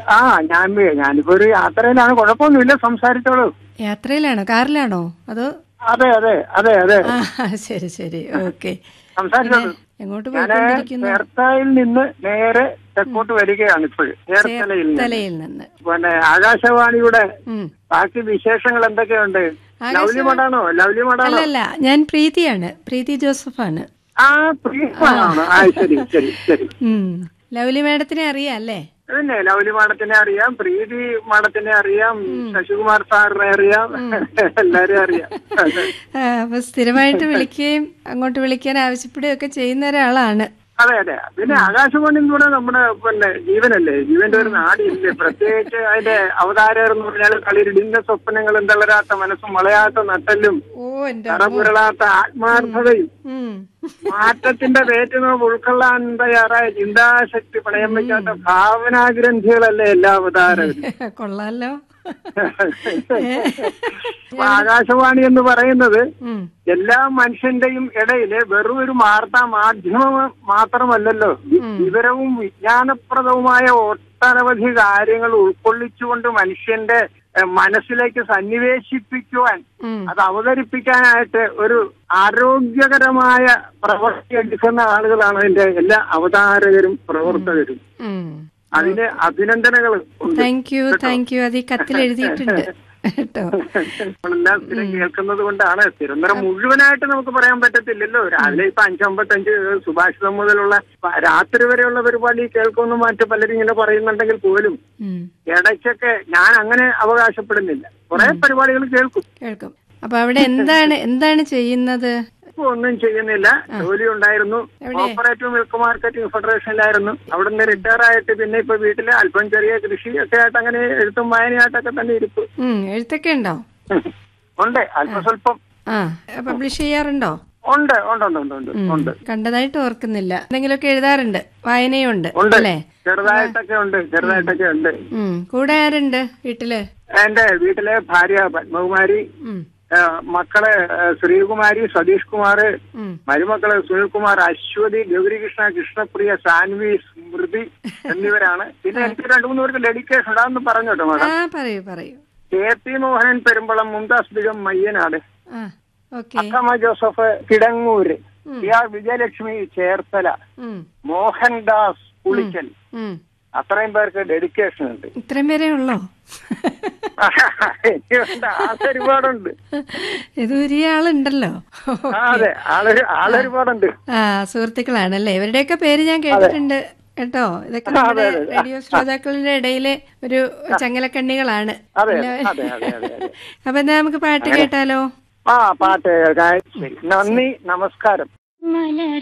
ആ ഞാൻ ഞാനിപ്പോ ഒരു യാത്രയിലാണ് കുഴപ്പമൊന്നുമില്ല സംസാരിച്ചോളൂ യാത്രയിലാണോ കാറിലാണോ അതോ അതെ അതെ അതെ അതെ ആ ശരി ശരി ഓക്കെ സംസാരിച്ചോളൂ എങ്ങോട്ട് ഞാന് പോയിക്കൊണ്ടിരിക്കുന്നു ചേർത്തലയിൽ നിന്ന് നേരെ തെക്കോട്ട് വരികയാണ് ഇപ്പോൾ ചേർത്തലയിൽ നിന്ന് തലയിൽ നിന്ന് പിന്നെ ആകാശവാണിയുടെ ഉം. ബാക്കി വിശേഷങ്ങൾ എന്തൊക്കെയുണ്ട് ലവ്ലി മഠാണോ ലവ്ലി മഠാണോ അല്ലല്ല ഞാൻ പ്രീതിയാണ് പ്രീതി ജോസഫാണ് ആ പ്രിയമാണോ ആ ശരി ശരി ശരി ഉം. ലൗലി മാഡത്തിനെ അറിയാം അല്ലേ പിന്നെ ലവ്ലി മാഡത്തിനെ അറിയാം പ്രീതി മാഡത്തിനെ അറിയാം ശശികുമാർ സാറിനെ അറിയാം എല്ലാരെയും അറിയാം അതെ. ആ, അപ്പൊ സ്ഥിരമായിട്ട് വിളിക്കുകയും അങ്ങോട്ട് വിളിക്കാൻ ആവശ്യപ്പെടുകയും ഒക്കെ ചെയ്യുന്ന ഒരാളാണ് അതെ അതെ പിന്നെ ആകാശവാണി എന്ന് പറഞ്ഞാൽ നമ്മുടെ പിന്നെ ജീവനല്ലേ ജീവന്റെ ഒരു നാടില്ലേ പ്രത്യേകിച്ച് അതിന്റെ അവതാരകർ എന്ന് പറഞ്ഞാൽ കളിരിടിന്റെ സ്വപ്നങ്ങളും തളരാത്ത മനസ്സും വളയാത്ത നട്ടലും ഓ എന്റെ കറപുരളാത്ത ആത്മാർത്ഥതയും ഉം. മാറ്റത്തിന്റെ വേറ്റുനോവ് ഉൾക്കൊള്ളാൻ തയ്യാറായ ചിന്താശക്തി പണയം വയ്ക്കാത്ത ഭാവനാഗ്രന്ഥികളല്ലേ എല്ലാ അവതാരകരും കൊള്ളാലോ അപ്പൊ ആകാശവാണി എന്ന് പറയുന്നത് ഉം. എല്ലാ മനുഷ്യന്റെയും ഇടയില് വെറും ഒരു വാർത്താ മാധ്യമം മാത്രമല്ലല്ലോ വി- വിവരവും വിജ്ഞാനപ്രദവുമായ ഒട്ടനവധി കാര്യങ്ങൾ ഉൾക്കൊള്ളിച്ചുകൊണ്ട് മനുഷ്യന്റെ എഹ്, മനസ്സിലേക്ക് സന്നിവേശിപ്പിക്കുവാൻ ഉം. അത് അവതരിപ്പിക്കാനായിട്ട് ഒരു ആരോഗ്യകരമായ പ്രവൃത്തി എടുക്കുന്ന ആളുകളാണ് അതിന്റെ എല്ലാ അവതാരകരും പ്രവർത്തകരും ഉം. അതിന് അഭിനന്ദനങ്ങൾ ഉണ്ട് താങ്ക് യു താങ്ക് യു അത് ഈ കത്തിൽ എഴുതിയിട്ടുണ്ട് കേട്ടോ നമ്മളെല്ലാം സ്ഥിരം കേൾക്കുന്നത് കൊണ്ടാണ് തിരുവനന്തപുരം മുഴുവനായിട്ട് നമുക്ക് പറയാൻ പറ്റത്തില്ലല്ലോ രാവിലെ ഇപ്പൊ അഞ്ചമ്പത്തഞ്ച് സുഭാഷിതം മുതലുള്ള പ- രാത്രി വരെയുള്ള പരിപാടി കേൾക്കുമെന്ന് മറ്റു പലരും ഇങ്ങനെ പറയുന്നുണ്ടെങ്കിൽ പോലും ഉം. ഇടയ്ക്കൊക്കെ ഞാൻ അങ്ങനെ അവകാശപ്പെടുന്നില്ല കുറെ പരിപാടികൾ കേൾക്കും കേൾക്കും അപ്പൊ അവിടെ എന്താണ് എന്താണ് ചെയ്യുന്നത് ഇപ്പൊ ഒന്നും ചെയ്യുന്നില്ല ജോലി ഉണ്ടായിരുന്നു കോപ്പറേറ്റീവ് മിൽക്ക് മാർക്കറ്റിംഗ് ഫെഡറേഷനിലായിരുന്നു അവിടെ നിന്ന് റിട്ടയർ ആയിട്ട് പിന്നെ ഇപ്പൊ വീട്ടില് അല്പം ചെറിയ കൃഷി ഒക്കെ ആയിട്ട് അങ്ങനെ എഴുത്തും വായനയായിട്ടൊക്കെ തന്നെ ഇരിപ്പ് ഉം എഴുത്തൊക്കെ ഉണ്ടോ ഉണ്ട് അല്പം സ്വല്പം ആ പബ്ലിഷ് ചെയ്യാറുണ്ടോ ഉണ്ട് ഉണ്ട് ഉണ്ട് ഉണ്ട് ഉണ്ട് ഉം. ഉണ്ട് കണ്ടതായിട്ട് ഓർക്കുന്നില്ല എന്തെങ്കിലുമൊക്കെ എഴുതാറുണ്ട് വായനയുണ്ട് ഉണ്ട് അല്ലേ ചെറുതായിട്ടൊക്കെ ഉണ്ട് ചെറുതായിട്ടൊക്കെ ഉണ്ട് ഉം കൂടെ ആരുണ്ട് വീട്ടില് എന്റെ വീട്ടിലെ ഭാര്യ പത്മകുമാരി ഉം ആ, മക്കള് ആ, ശ്രീകുമാരി സതീഷ് കുമാർ ഉം മരുമക്കള് സുനിൽകുമാർ അശ്വതി ഗൗരികൃഷ്ണ കൃഷ്ണപ്രിയ സാൻവി സ്മൃതി എന്നിവരാണ് പിന്നെ എനിക്ക് രണ്ടു മൂന്ന് പേർക്ക് ഡെഡിക്കേഷൻ ഉണ്ടാകുന്നു പറഞ്ഞു കേട്ടോ ആ മാഡം പറയൂ പറയൂ കെ പി മോഹനൻ പെരുമ്പളം മുംതാസ് ബിഗം മയ്യനാട് ആ okay Akkamma Joseph Kidangoor P R Vijayalakshmi Cherthala ഉം മോഹൻദാസ് പുളിക്കൽ ഉം അത്രയും പേർക്ക് ഡെഡിക്കേഷൻ ഉണ്ട് ഇത്രയും പേരേ ഉള്ളോ എനിക്കുണ്ട് ആളൊരുപാടുണ്ട് ഇത് വലിയ ആളുണ്ടല്ലോ ആ, അതെ ആളൊരു ആളൊരുപാടുണ്ട് ആ സുഹൃത്തുക്കളാണല്ലേ ഇവരുടെയൊക്കെ പേര് ഞാൻ കേട്ടിട്ടുണ്ട് കേട്ടോ ഇതൊക്കെ നമ്മുടെ റേഡിയോ ശ്രോതാക്കളുടെ ഇടയിലെ ഒരു ചങ്ങലക്കണ്ണികളാണ് അതെ എല്ലാവരും- അതെ അതെ അതെ അതെ അപ്പൊ എന്നാ നമുക്ക് പാട്ട് കേട്ടാലോ ആ പാട്ട് കേൾക്കാം ശരി നന്ദി നമസ്കാരം